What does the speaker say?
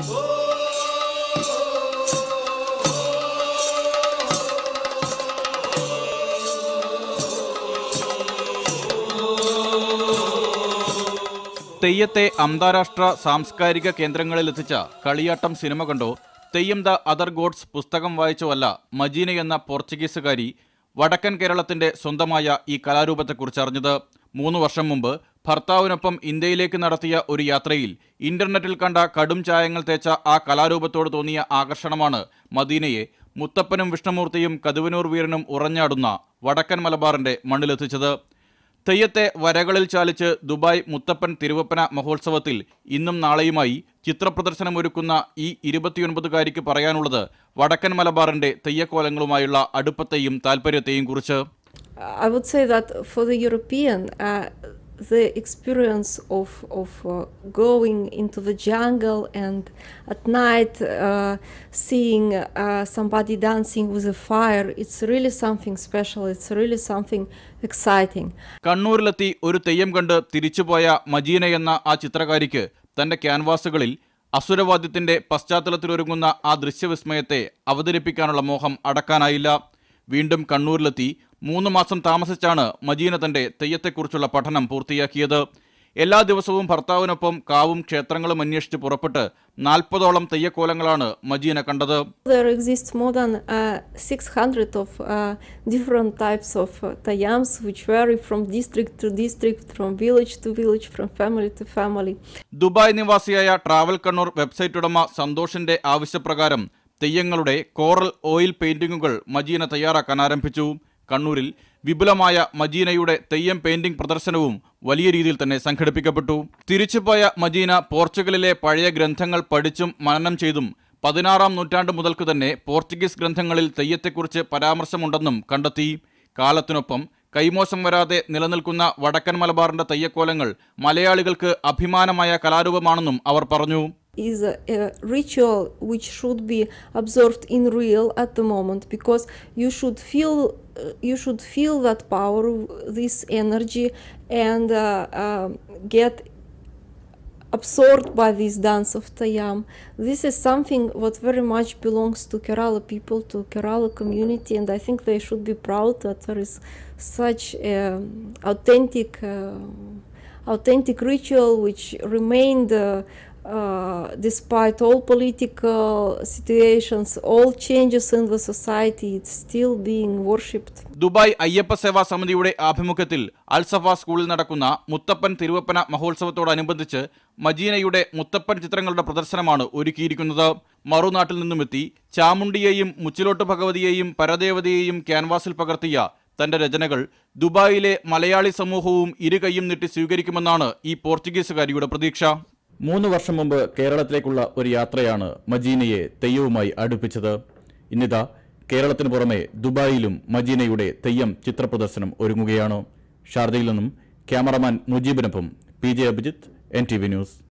തെയ്യത്തെ അന്താരാഷ്ട്ര സാംസ്കാരിക കേന്ദ്രങ്ങളിലെത്തിച്ച കളിയാട്ടം സിനിമ കണ്ടോ തെയ്യം ദ അതർ ഗോഡ്സ് പുസ്തകം വായിച്ചോ അല്ല മജീന എന്ന പോർച്ചുഗീസുകാരി വടക്കൻ കേരളത്തിന്റെ സ്വന്തമായ ഈ കലാരൂപത്തെക്കുറിച്ച് അറിഞ്ഞത് മൂന്ന് വർഷം മുമ്പ് ഭർത്താവിനൊപ്പം ഇന്ത്യയിലേക്ക് നടത്തിയ ഒരു യാത്രയിൽ ഇന്റർനെറ്റിൽ കണ്ട കടും ചായങ്ങൾ തേച്ച ആ കലാരൂപത്തോട് തോന്നിയ ആകർഷണമാണ് മദീനയെ മുത്തപ്പനും വിഷ്ണുമൂർത്തിയും കതുവനൂർ വീരനും ഉറഞ്ഞാടുന്ന വടക്കൻ മലബാറിന്റെ മണ്ണിലെത്തിച്ചത് തെയ്യത്തെ വരകളിൽ ചാലിച്ച് ദുബായ് മുത്തപ്പൻ തിരുവപ്പന മഹോത്സവത്തിൽ ഇന്നും നാളെയുമായി ചിത്രപ്രദർശനമൊരുക്കുന്ന ഈ ഇരുപത്തിയൊൻപതുകാരിക്ക് പറയാനുള്ളത് വടക്കൻ മലബാറിന്റെ തെയ്യക്കോലങ്ങളുമായുള്ള അടുപ്പത്തെയും താല്പര്യത്തെയും കുറിച്ച് I would say that for the European, uh, the experience of of uh, going into the jungle and at night uh, seeing uh, somebody dancing with a fire, it's really something special. It's really something exciting. കണ്ണൂരിലെത്തി ഒരു തെയ്യം കണ്ട് തിരിച്ചുപോയ മജീന എന്ന ആ ചിത്രകാരിക്ക് തന്റെ ക്യാൻവാസുകളിൽ അസുരവാദ്യത്തിന്റെ പശ്ചാത്തലത്തിലൊരുങ്ങുന്ന ആ ദൃശ്യവിസ്മയത്തെ അവതരിപ്പിക്കാനുള്ള മോഹം അടക്കാനായില്ല വീണ്ടും കണ്ണൂരിലെത്തി മൂന്ന് മാസം താമസിച്ചാണ് മജീന തന്റെ തെയ്യത്തെക്കുറിച്ചുള്ള പഠനം പൂർത്തിയാക്കിയത് എല്ലാ ദിവസവും ഭർത്താവിനൊപ്പം കാവും ക്ഷേത്രങ്ങളും അന്വേഷിച്ച് പുറപ്പെട്ട് നാൽപ്പതോളം തെയ്യക്കോലങ്ങളാണ് മജീന കണ്ടത് There exists more than uh, 600 of uh, different types of uh, tayams, which vary from district to district, from village to village, from family to family. Dubai നിവാസിയായ ട്രാവൽ കണ്ണൂർ വെബ്സൈറ്റ് ഉടമ സന്തോഷിന്റെ ആവശ്യപ്രകാരം തെയ്യങ്ങളുടെ കോറൽ ഓയിൽ പെയിന്റിങ്ങുകൾ മജീന തയ്യാറാക്കാൻ ആരംഭിച്ചു കണ്ണൂരിൽ വിപുലമായ മജീനയുടെ Theyyam painting പ്രദർശനവും വലിയ രീതിയിൽ തന്നെ സംഘടിപ്പിക്കപ്പെട്ടു തിരിച്ചുപോയ മജീന പോർച്ചുഗലിലെ പഴയ ഗ്രന്ഥങ്ങൾ പഠിച്ചും മനനം ചെയ്തും പതിനാറാം നൂറ്റാണ്ട് മുതൽക്ക് തന്നെ പോർച്ചുഗീസ് ഗ്രന്ഥങ്ങളിൽ തെയ്യത്തെക്കുറിച്ച് പരാമർശമുണ്ടെന്നും കണ്ടെത്തി കാലത്തിനൊപ്പം കൈമോശം വരാതെ നിലനിൽക്കുന്ന വടക്കൻ മലബാറിന്റെ തെയ്യക്കോലങ്ങൾ മലയാളികൾക്ക് അഭിമാനമായ കലാരൂപമാണെന്നും അവർ പറഞ്ഞു is a, a ritual which should be observed in real at the moment because you should feel uh, you should feel that power this energy and uh, um, get absorbed by this dance of tayam this is something what very much belongs to kerala people to kerala community and i think they should be proud that there is such um authentic uh, authentic ritual which remained uh, uh, despite all political situations, all changes in the society, it's still being worshipped. Dubai Ayyappa Seva സമിതിയുടെ ആഭിമുഖ്യത്തിൽ Al Safa സ്കൂളിൽ നടക്കുന്ന മുത്തപ്പൻ തിരുവപ്പന മഹോത്സവത്തോടനുബന്ധിച്ച് മജീനയുടെ മുത്തപ്പൻ ചിത്രങ്ങളുടെ പ്രദർശനമാണ് ഒരുക്കിയിരിക്കുന്നത് മറുനാട്ടിൽ നിന്നുമെത്തി ചാമുണ്ടിയെയും മുച്ചിലോട്ട് ഭഗവതിയെയും പരദേവതയെയും ക്യാൻവാസിൽ പകർത്തിയ തന്റെ രചനകൾ ദുബായിലെ മലയാളി സമൂഹവും ഇരുകൈയും നീട്ടി സ്വീകരിക്കുമെന്നാണ് ഈ പോർച്ചുഗീസുകാരിയുടെ പ്രതീക്ഷ മൂന്ന് വർഷം മുമ്പ് കേരളത്തിലേക്കുള്ള ഒരു യാത്രയാണ് മജീനയെ തെയ്യവുമായി അടുപ്പിച്ചത് ഇന്നിതാ കേരളത്തിന് പുറമെ ദുബായിലും മജീനയുടെ തെയ്യം ചിത്രപ്രദർശനം ഒരുങ്ങുകയാണ് ഷാർജയിൽ നിന്നും ക്യാമറമാൻ മുജീബിനൊപ്പം P J Abhijith N T V news